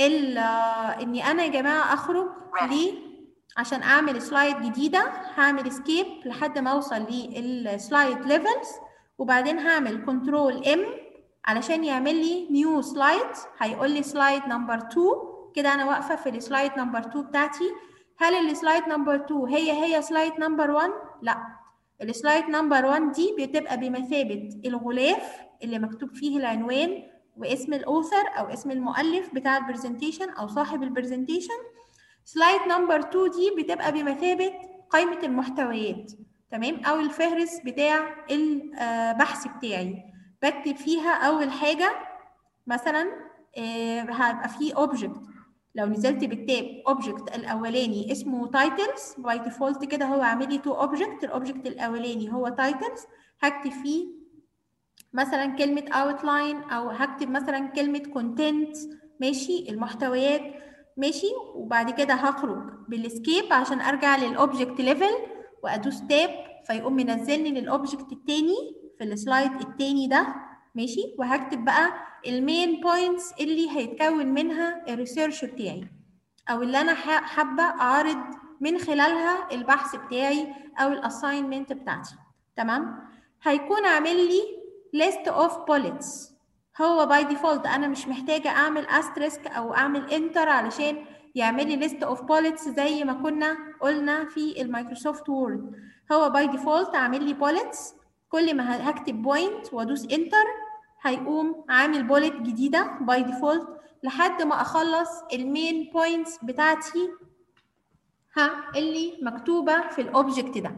ال آه، اني انا يا جماعه اخرج ليه عشان اعمل سلايد جديده هعمل سكيب لحد ما اوصل للسلايد ليفلز وبعدين هعمل كنترول ام علشان يعمل لي نيو سلايد هيقول لي سلايد نمبر 2 كده انا واقفه في السلايد نمبر 2 بتاعتي هل السلايد نمبر 2 هي هي سلايد نمبر 1 لا السلايد نمبر 1 دي بتبقى بمثابه الغلاف اللي مكتوب فيه العنوان واسم الاوثر او اسم المؤلف بتاع البرزنتيشن او صاحب البرزنتيشن سلايد نمبر 2 دي بتبقى بمثابه قائمه المحتويات تمام او الفهرس بتاع البحث بتاعي بكتب فيها اول حاجه مثلا آه، هيبقى فيه اوبجكت لو نزلت بالتاب اوبجكت الاولاني اسمه تايتلز باي ديفولت كده هو عامل لي تو اوبجكت الاوبجكت الاولاني هو تايتلز هكتب فيه مثلا كلمه outline او هكتب مثلا كلمه content ماشي المحتويات ماشي وبعد كده هخرج بالسكيب عشان ارجع للاوبجكت ليفل وادوس تاب فيقوم منزلني للاوبجكت التاني في السلايد التاني ده ماشي وهكتب بقى المين بوينتس اللي هيتكون منها الريسيرش بتاعي او اللي انا ح- حابه اعرض من خلالها البحث بتاعي او الاساينمنت بتاعتي تمام هيكون عامل لي list of bullets هو باي ديفولت انا مش محتاجه اعمل استريسك او اعمل انتر علشان يعمل لي list of bullets زي ما كنا قلنا في المايكروسوفت وورد هو باي ديفولت عامل لي bullets كل ما ه- هكتب بوينت وادوس انتر هيقوم عامل بولت جديده باي ديفولت لحد ما اخلص المين بوينتس بتاعتي ها اللي مكتوبه في الاوبجكت ده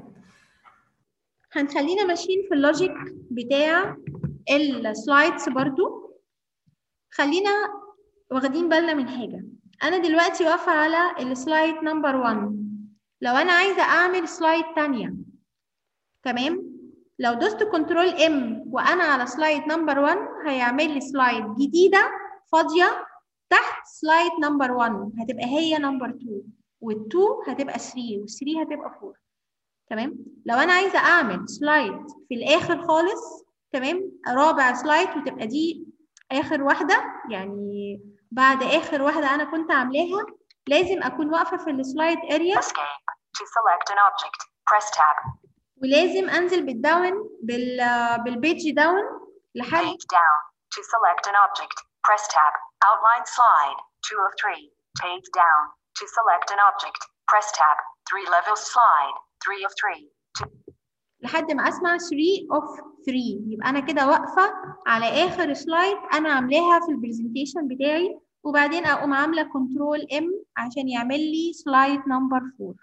هنخلينا ماشيين في اللوجيك بتاع السلايدز برضو خلينا واخدين بالنا من حاجه انا دلوقتي واقفه على السلايد نمبر 1 لو انا عايزه اعمل سلايد تانية تمام لو دوست كنترول ام وانا على سلايد نمبر 1 هيعمل لي سلايد جديده فاضيه تحت سلايد نمبر 1 هتبقى هي نمبر 2 وال2 هتبقى 3 وال3 هتبقى 4 تمام لو انا عايزه اعمل سلايد في الاخر خالص تمام رابع سلايد وتبقى دي اخر واحده يعني بعد اخر واحده انا كنت عاملاها لازم اكون واقفه في السلايد اريا Escape. To select an object, press tab. ولازم انزل بالداون بال بالبيج داون لحد Page down. To select an object, press tab. Outline slide. 2 of 3. Page down. To select an object, press tab. 3 levels slide. 3 of 3. To لحد ما اسمع 3 اوف 3 يبقى انا كده واقفه على اخر سلايد انا عاملاها في البرزنتيشن بتاعي وبعدين اقوم عامله كنترول ام عشان يعمل لي سلايد نمبر 4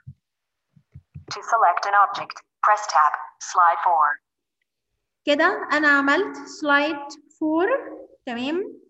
to select an object, press tab. Slide 4. كده انا عملت سلايد 4 تمام